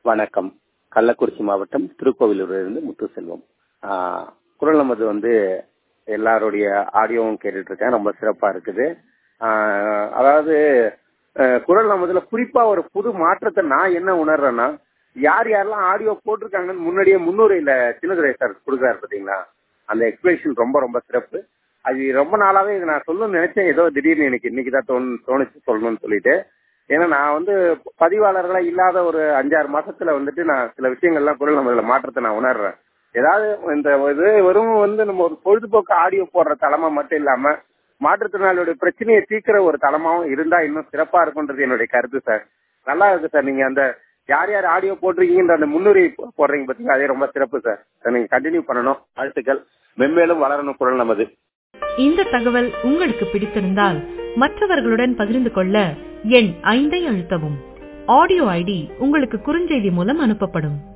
வணக்கம் கள்ளக்குறிச்சி மாவட்டம் திருக்கோவிலூரிலிருந்து முத்துசெல்வம் ஆஹ் குரல் நமது வந்து எல்லாருடைய ஆடியோவும் கேட்டுட்டு இருக்கேன் ரொம்ப சிறப்பா இருக்குது ஆஹ் அதாவது அஹ் குரல் நமதுல குறிப்பா ஒரு புது மாற்றத்தை நான் என்ன உணர்றேன்னா யார் யாரெல்லாம் ஆடியோ போட்டிருக்காங்கன்னு முன்னாடியே முன்னுரையில சின்னதுரை சார் கொடுக்குறாரு பாத்தீங்களா அந்த எக்ஸ்பிளேஷன் ரொம்ப ரொம்ப சிறப்பு அது ரொம்ப நாளாவே இது நான் சொல்லணும்னு நினைச்சேன் ஏதோ திடீர்னு எனக்கு இன்னைக்கு தான் தோணு தோணுச்சு சொல்லணும்னு சொல்லிட்டு ஏன்னா நான் வந்து பதிவாளர்களா இல்லாத ஒரு அஞ்சாறு மாசத்துல வந்துட்டு நான் சில விஷயங்கள்லாம் குரல் நம்ம மாற்றத்தை நான் உணர்றேன் ஏதாவது இந்த இது வெறும் வந்து நம்ம ஒரு பொழுதுபோக்கு ஆடியோ போடுற தளமா மட்டும் இல்லாம மாற்றுத்திறனாளியோட பிரச்சனையை தீர்க்கிற ஒரு தளமாவும் இருந்தா இன்னும் சிறப்பா இருக்கும்ன்றது என்னுடைய கருத்து சார் நல்லா இருக்கு சார் நீங்க அந்த யார் யார் ஆடியோ போட்டிருக்கீங்கன்ற அந்த முன்னுரை போடுறீங்க பாத்தீங்க அதே ரொம்ப சிறப்பு சார் நீங்க கண்டினியூ பண்ணணும் வாழ்த்துக்கள் மென்மேலும் வளரணும் குரல் நமது இந்த தகவல் உங்களுக்கு பிடித்திருந்தால் மற்றவர்களுடன் பகிர்ந்து கொள்ள எண் ஐந்தை அழுத்தவும் ஆடியோ ஐடி உங்களுக்கு குறுஞ்செய்தி மூலம் அனுப்பப்படும்